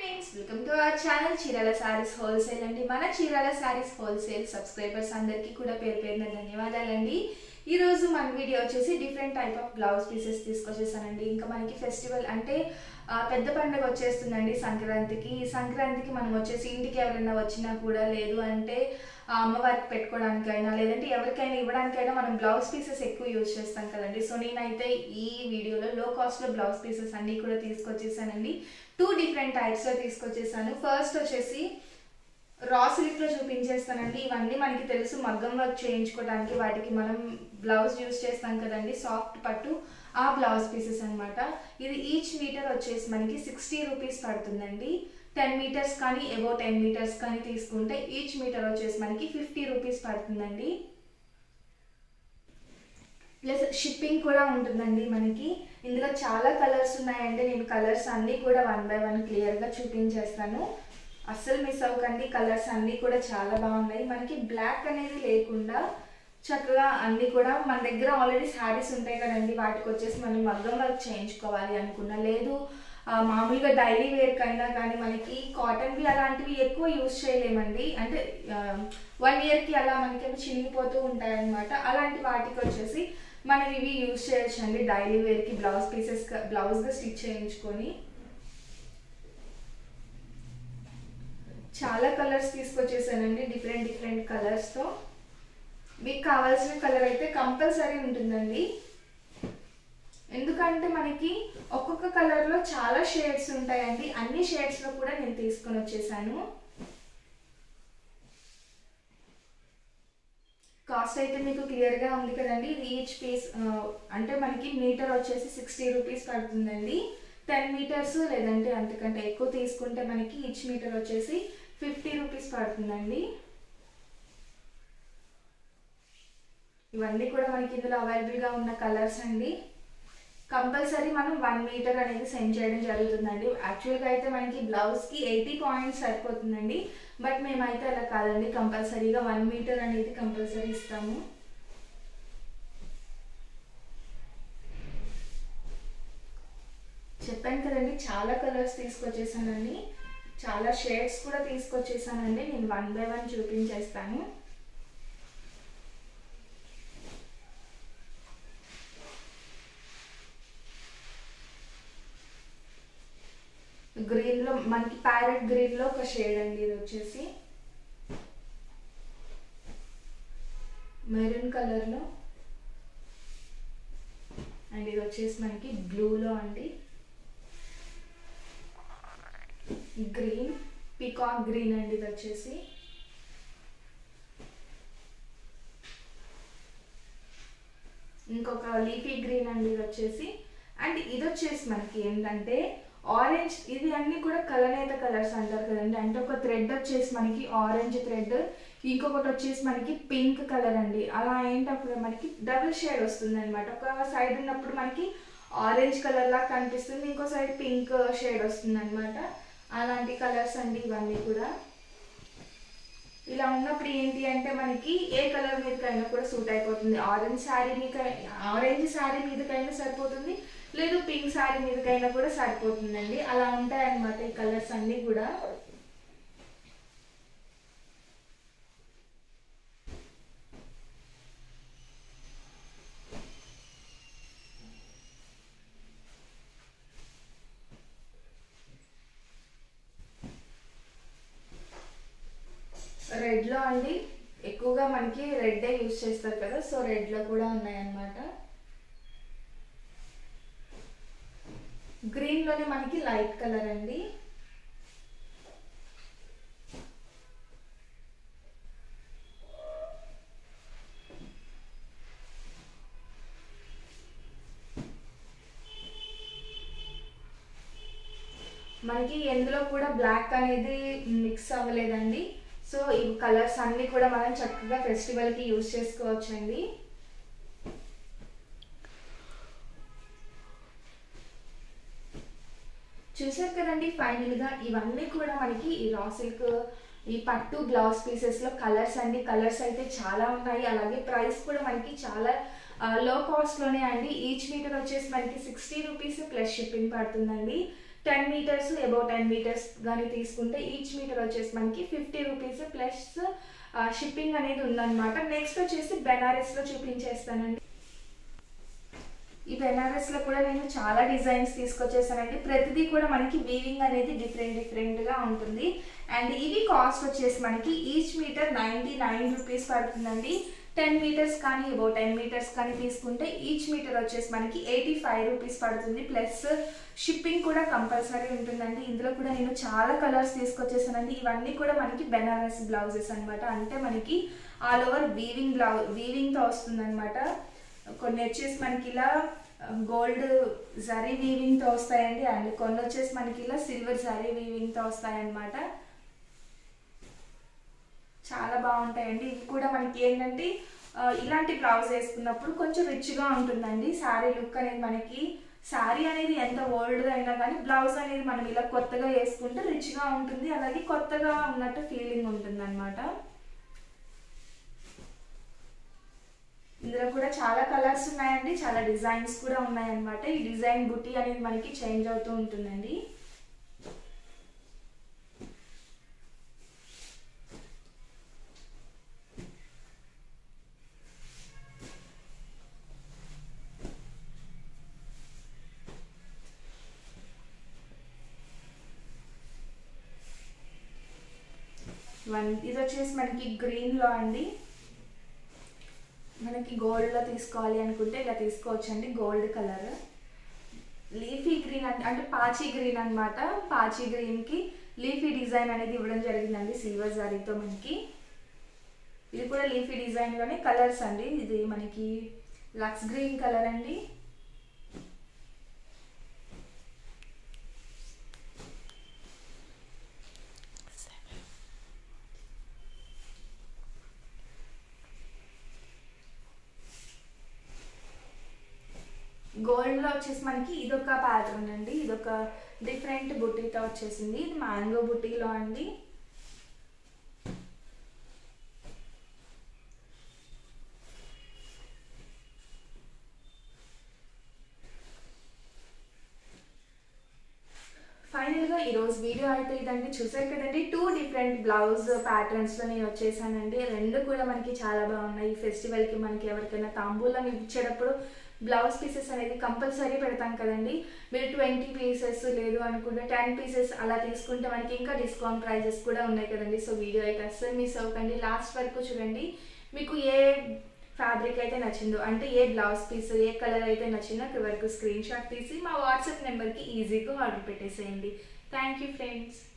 friends welcome to our channel Chirala sarees wholesale అండి మన Chirala sarees wholesale subscribers అందరికీ కూడా పేరు పేరున ధన్యవాదాలండి ఈ రోజు మన వీడియో వచ్చేసి different type of blouse pieces తీసుకొచ్చేసానండి ఇంకా మనకి ఫెస్టివల్ అంటే ఆ, పెద్ద పండుగ వచ్చేస్తుందండి సంక్రాంతికి ఈ సంక్రాంతికి మనం వచ్చేసి ఇంటికి ఎవరైనా వచ్చినా కూడా లేదు అంటే ఆ, అమ్మవారికి పెట్టుకోవడానికైనా లేదంటే ఎవరికైనా ఇవ్వడానికైనా మనం బ్లౌజ్ పీసెస్ ఎక్కువ యూజ్ చేస్తాం కదండి సో నేనైతే ఈ వీడియోలో లో కాస్ట్లో బ్లౌజ్ పీసెస్ అన్నీ కూడా తీసుకొచ్చేసానండి టూ డిఫరెంట్ టైప్స్లో తీసుకొచ్చేసాను ఫస్ట్ వచ్చేసి రా సిల్క్లో చూపించేస్తానండి ఇవన్నీ మనకి తెలుసు మగ్గం వర్క్ చేయించుకోవడానికి వాటికి మనం బ్లౌజ్ యూస్ చేస్తాం కదండి సాఫ్ట్ పట్టు ఆ బ్లౌజ్ పీసెస్ అన్నమాట ఇది ఈచ్ మీటర్ వచ్చేసి మనకి సిక్స్టీ రూపీస్ పడుతుందండి టెన్ మీటర్స్ కానీ ఎబో టెన్ మీటర్స్ కానీ తీసుకుంటే ఈచ్ మీటర్ వచ్చేసి మనకి ఫిఫ్టీ రూపీస్ పడుతుందండి ప్లస్ షిప్పింగ్ కూడా ఉంటుందండి మనకి ఇందులో చాలా కలర్స్ ఉన్నాయండి నేను కలర్స్ అన్నీ కూడా వన్ బై వన్ క్లియర్గా చూపించేస్తాను అస్సలు మిస్ అవ్వకండి కలర్స్ అన్నీ కూడా చాలా బాగున్నాయి మనకి బ్లాక్ అనేది లేకుండా చక్కగా అన్నీ కూడా మన దగ్గర ఆల్రెడీ శారీస్ ఉంటాయి కదండి వాటికి వచ్చేసి మనం మగ్గం వర్క్ చేయించుకోవాలి అనుకున్నా లేదు ఆ, మామూలుగా డైలీ వేర్కైనా కానీ మనకి కాటన్వి అలాంటివి ఎక్కువ యూస్ చేయలేమండి అంటే వన్ ఇయర్కి అలా మనకి అవి చినిగిపోతూ ఉంటాయన్నమాట అలాంటి వాటికి వచ్చేసి మనం ఇవి యూస్ చేయొచ్చండి డైలీ వేర్కి బ్లౌజ్ పీసెస్ బ్లౌజ్గా స్టిచ్ చేయించుకొని చాలా కలర్స్ తీసుకొచ్చేసానండి డిఫరెంట్ డిఫరెంట్ కలర్స్తో మీకు కావాల్సిన కలర్ అయితే కంపల్సరీ ఉంటుందండి ఎందుకంటే మనకి ఒక్కొక్క కలర్లో చాలా షేడ్స్ ఉంటాయండి అన్ని షేడ్స్లో కూడా నేను తీసుకొని వచ్చేసాను కాస్ట్ అయితే మీకు క్లియర్గా ఉంది కదండి ఇది ఈచ్ పీస్ అంటే మనకి మీటర్ వచ్చేసి సిక్స్టీ రూపీస్ పడుతుందండి టెన్ మీటర్స్ లేదంటే అంతకంటే ఎక్కువ తీసుకుంటే మనకి ఈచ్ మీటర్ వచ్చేసి ఫిఫ్టీ రూపీస్ పడుతుందండి ఇవన్నీ కూడా మనకి ఇందులో అవైలబుల్గా ఉన్న కలర్స్ అండి కంపల్సరీ మనం వన్ మీటర్ అనేది సెండ్ చేయడం జరుగుతుందండి యాక్చువల్గా అయితే మనకి బ్లౌజ్కి ఎయిటీ పాయింట్స్ సరిపోతుందండి బట్ మేమైతే అలా కాదండి కంపల్సరీగా వన్ మీటర్ అనేది కంపల్సరీ ఇస్తాము చెప్పాను కదండి చాలా కలర్స్ తీసుకొచ్చేసానండి చాలా షేడ్స్ కూడా తీసుకొచ్చేసానండి నేను వన్ బై వన్ చూపించేస్తాను గ్రీన్లో మనకి ప్యారెట్ గ్రీన్లో ఒక షేడ్ అండి ఇది వచ్చేసి మెరూన్ కలర్లో అండ్ ఇది వచ్చేసి మనకి బ్లూలో అండి గ్రీన్ పికాక్ గ్రీన్ అండి ఇది వచ్చేసి ఇంకొక లీఫీ గ్రీన్ అండి ఇది వచ్చేసి అండ్ ఇది వచ్చేసి మనకి ఏంటంటే ఆరెంజ్ ఇది అన్ని కూడా కలనేత కలర్స్ అంటారు కదండి అంటే ఒక థ్రెడ్ వచ్చేసి మనకి ఆరెంజ్ థ్రెడ్ ఇంకొకటి వచ్చేసి మనకి పింక్ కలర్ అండి అలా ఏంటప్పుడు మనకి డబుల్ షేడ్ వస్తుంది అనమాట ఒక సైడ్ ఉన్నప్పుడు మనకి ఆరెంజ్ కలర్ లా కనిపిస్తుంది ఇంకో సైడ్ పింక్ షేడ్ వస్తుంది అనమాట అలాంటి కలర్స్ అండి ఇవన్నీ కూడా ఇలా ఉన్నప్పుడు ఏంటి అంటే మనకి ఏ కలర్ మీదకైనా కూడా సూట్ అయిపోతుంది ఆరెంజ్ శారీ మీకు ఆరెంజ్ శారీ మీదకైనా సరిపోతుంది లేదు పింక్ శారీ మీదకైనా కూడా సరిపోతుందండి అలా ఉంటాయన్నమాట ఈ కలర్స్ అన్నీ కూడా రెడ్లో అండి ఎక్కువగా మనకి రెడ్డే యూస్ చేస్తారు కదా సో రెడ్లో కూడా ఉన్నాయన్నమాట గ్రీన్లోనే మనకి లైట్ కలర్ అండి మనకి ఎందులో కూడా బ్లాక్ అనేది మిక్స్ అవ్వలేదండి సో ఈ కలర్స్ అన్నీ కూడా మనం చక్కగా ఫెస్టివల్కి యూస్ చేసుకోవచ్చండి చూసారు కదండి ఫైనల్గా ఇవన్నీ కూడా మనకి ఈ రా సిల్క్ ఈ పట్టు బ్లౌజ్ పీసెస్లో కలర్స్ అండి కలర్స్ అయితే చాలా ఉన్నాయి అలాగే ప్రైస్ కూడా మనకి చాలా లో కాస్ట్లోనే అండి ఈచ్ మీటర్ వచ్చేసి మనకి సిక్స్టీ రూపీస్ ప్లస్ షిప్పింగ్ పడుతుందండి ten metres above ten metres కానీ తీసుకుంటే ఈచ్ మీటర్ వచ్చేసి మనకి ఫిఫ్టీ రూపీస్ ప్లస్ షిప్పింగ్ అనేది ఉందన్నమాట నెక్స్ట్ వచ్చేసి బెనారస్లో చూపించేస్తానండి ఈ బెనారస్లో కూడా నేను చాలా డిజైన్స్ తీసుకొచ్చేసానండి ప్రతిదీ కూడా మనకి వీవింగ్ అనేది డిఫరెంట్ డిఫరెంట్గా ఉంటుంది అండ్ ఇవి కాస్ట్ వచ్చేసి మనకి each metre ninety nine rupees పడుతుందండి టెన్ మీటర్స్ కానీ అబౌ టెన్ మీటర్స్ కానీ తీసుకుంటే ఈచ్ మీటర్ వచ్చేసి మనకి ఎయిటీ ఫైవ్ రూపీస్ పడుతుంది ప్లస్ షిప్పింగ్ కూడా కంపల్సరీ ఉంటుందండి ఇందులో కూడా నేను చాలా కలర్స్ తీసుకొచ్చేసానండి ఇవన్నీ కూడా మనకి బెనారస్ బ్లౌజెస్ అనమాట అంటే మనకి ఆల్ ఓవర్ వీవింగ్ బ్లౌ వీవింగ్తో వస్తుందన్నమాట కొన్ని వచ్చేసి మనకి ఇలా గోల్డ్ జరీ వీవింగ్తో వస్తాయండి అండ్ కొన్ని వచ్చేసి మనకి ఇలా సిల్వర్ జరీ వీవింగ్తో వస్తాయన్నమాట చాలా బాగుంటాయండి ఇవి కూడా మనకి ఏంటంటే ఇలాంటి బ్లౌజ్ వేసుకున్నప్పుడు కొంచెం రిచ్గా ఉంటుందండి శారీ లుక్ అనేది మనకి శారీ అనేది ఎంత ఓల్డ్ అయినా కానీ బ్లౌజ్ అనేది మనం ఇలా కొత్తగా వేసుకుంటే రిచ్గా ఉంటుంది అలాగే కొత్తగా ఉన్నట్టు ఫీలింగ్ ఉంటుంది అనమాట ఇందులో కూడా చాలా కలర్స్ ఉన్నాయండి చాలా డిజైన్స్ కూడా ఉన్నాయన్నమాట ఈ డిజైన్ బుట్టి అనేది మనకి చేంజ్ అవుతూ ఉంటుందండి వన్ ఇది వచ్చేసి మనకి గ్రీన్లో అండి మనకి గోల్డ్లో తీసుకోవాలి అనుకుంటే ఇలా తీసుకోవచ్చు అండి గోల్డ్ కలర్ లీఫీ గ్రీన్ అంటే అంటే పాచి గ్రీన్ అనమాట పాచి గ్రీన్కి లీఫీ డిజైన్ అనేది ఇవ్వడం జరిగిందండి సిల్వర్ జారీతో మనకి ఇది కూడా లీఫీ డిజైన్లోనే కలర్స్ అండి ఇది మనకి లక్స్ గ్రీన్ కలర్ అండి గోల్డ్లో వచ్చేసి మనకి ఇదొక ప్యాటర్న్ అండి ఇదొక డిఫరెంట్ బుట్టీతో వచ్చేసింది ఇది మ్యాంగో బుట్టీలో అండి ఫైనల్గా ఈరోజు వీడియో అయితే ఇదండి చూసారు కదండి టూ డిఫరెంట్ బ్లౌజ్ ప్యాటర్న్స్లో నేను వచ్చేసానండి రెండు కూడా మనకి చాలా బాగున్నాయి ఈ ఫెస్టివల్కి మనకి ఎవరికైనా తాంబూలం ఇచ్చేటప్పుడు బ్లౌజ్ పీసెస్ అనేది కంపల్సరీ పెడతాం కదండి మీరు ట్వంటీ పీసెస్ లేదు అనుకుంటే టెన్ పీసెస్ అలా తీసుకుంటే మనకి ఇంకా డిస్కౌంట్ ప్రైజెస్ కూడా ఉన్నాయి కదండి సో వీడియో అయితే అస్సలు మిస్ అవ్వకండి లాస్ట్ వరకు చూడండి మీకు ఏ ఫ్యాబ్రిక్ అయితే నచ్చిందో అంటే ఏ బ్లౌజ్ పీస్ ఏ కలర్ అయితే నచ్చిందో అక్కడి వరకు స్క్రీన్ షాట్ తీసి మా వాట్సాప్ నెంబర్కి ఈజీగా ఆర్డర్ పెట్టేసేయండి థ్యాంక్ యూ ఫ్రెండ్స్